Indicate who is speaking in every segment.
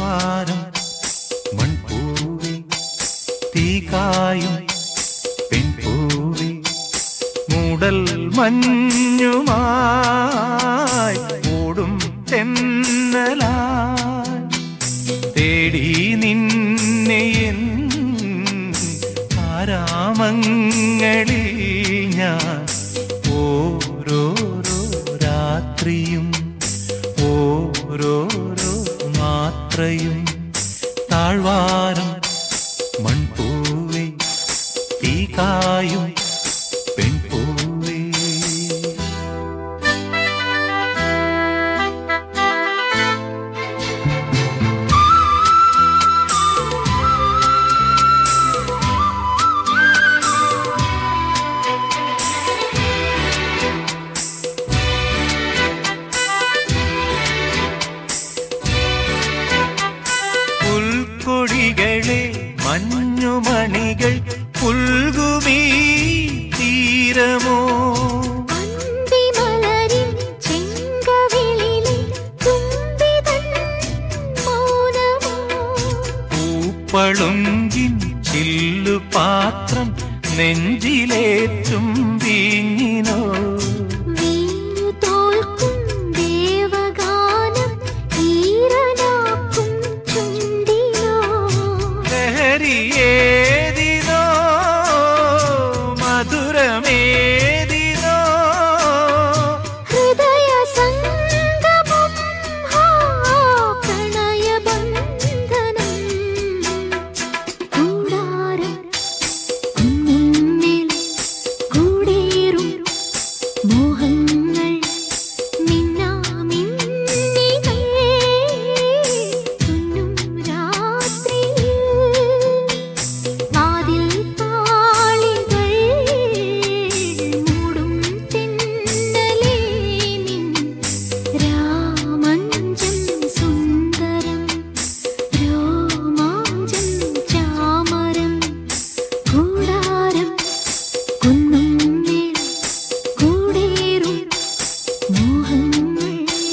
Speaker 1: താഴ്വാരം മൺപൂവി തീകായും പെൺപൂവി മൂടൽ മഞ്ഞുമായി ഓടും തെന്നലായി തേടി നിന്നെ എൻ ആരാമങ്ങളിൽ ഞാൻ ഓരോരോ രാത്രിയും ഓരോരോ മാത്രയും താഴ്വാരം മൺപൂവേ തീകായും പെൺപൂവേ പുൽക്കൊടികളെ മഞ്ഞുമണികൾ പുൽകുമീ തീരമോ
Speaker 2: അന്തിമലരിൻ ചെങ്കവിളിലെ തുമ്പിതൻ മൗനമോ
Speaker 1: പൂപ്പളുങ്കിൻ ചില്ലുപാത്രം നെഞ്ചിലേറ്റും വീഞ്ഞിനോ
Speaker 2: വീണു തോൽക്കും ദേവഗാനം ഈറനാക്കും ചുണ്ടിനോ
Speaker 1: ലഹരിയേതിനോ മധുരമേതിനോ
Speaker 2: ഹൃദയ സംഗമം ഹാ പ്രണയബന്ധനം കൂടാരം കുന്നിന്മേൽ കൂടേറും മോഹങ്ങൾ മിന്നാമിന്നികൾ തുന്നും രാത്രിയിൽ വാതിൽ താളികൾ മൂടും തെന്നലേ നിൻ രാമഞ്ചം സുന്ദരം രോമാഞ്ചം ചാമരം കൂടാരം കുന്നും മേൽ കൂടേറും മോഹങ്ങൾ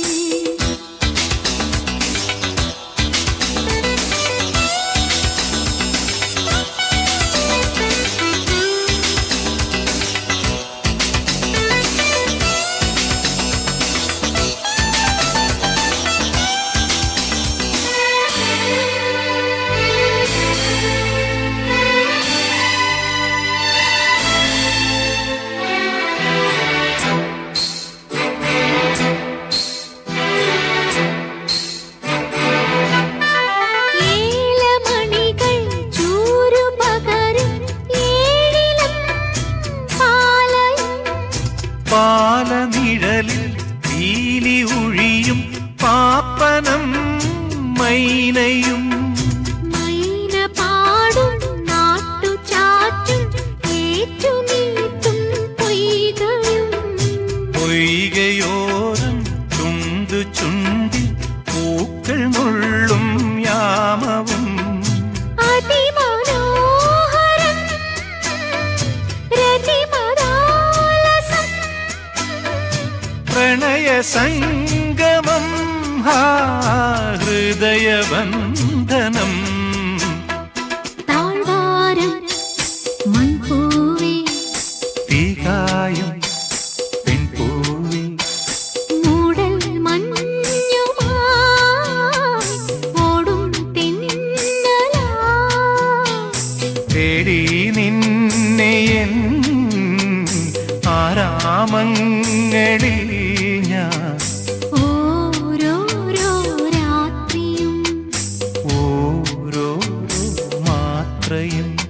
Speaker 2: ഏലമണികൾ ചൂരുപകരും ഏഴിലം പാലയം
Speaker 1: പാലനിഴലിൽ പീലി ഉഴിയും പാപ്പനം മൈനയും
Speaker 2: മൈന പാടും നാട്ടുചാറ്റും ഏറ്റുനീട്ടും പൊയ്കയും
Speaker 1: പൊയ്കയോരം ചുണ്ടു ചുണ്ടിൽ പൂക്കൾ നുള്ളും യാമവും
Speaker 2: അതിമനോഹരം രതിമദാലസം
Speaker 1: പ്രണയ സംഗമം ഹാ ഹൃദയബന്ധനം
Speaker 2: താഴ്വാരം മൺപൂവേ
Speaker 1: തീകായും പെൺപൂവി
Speaker 2: മൂടൽ മഞ്ഞുമായി ഓടും തെന്നലായി
Speaker 1: തേടി നിന്നെ എൻ ആരാമങ്ങളിൽ ഞാൻ
Speaker 2: ഓരോരോ രാത്രിയും
Speaker 1: ഓരോ മാത്രയും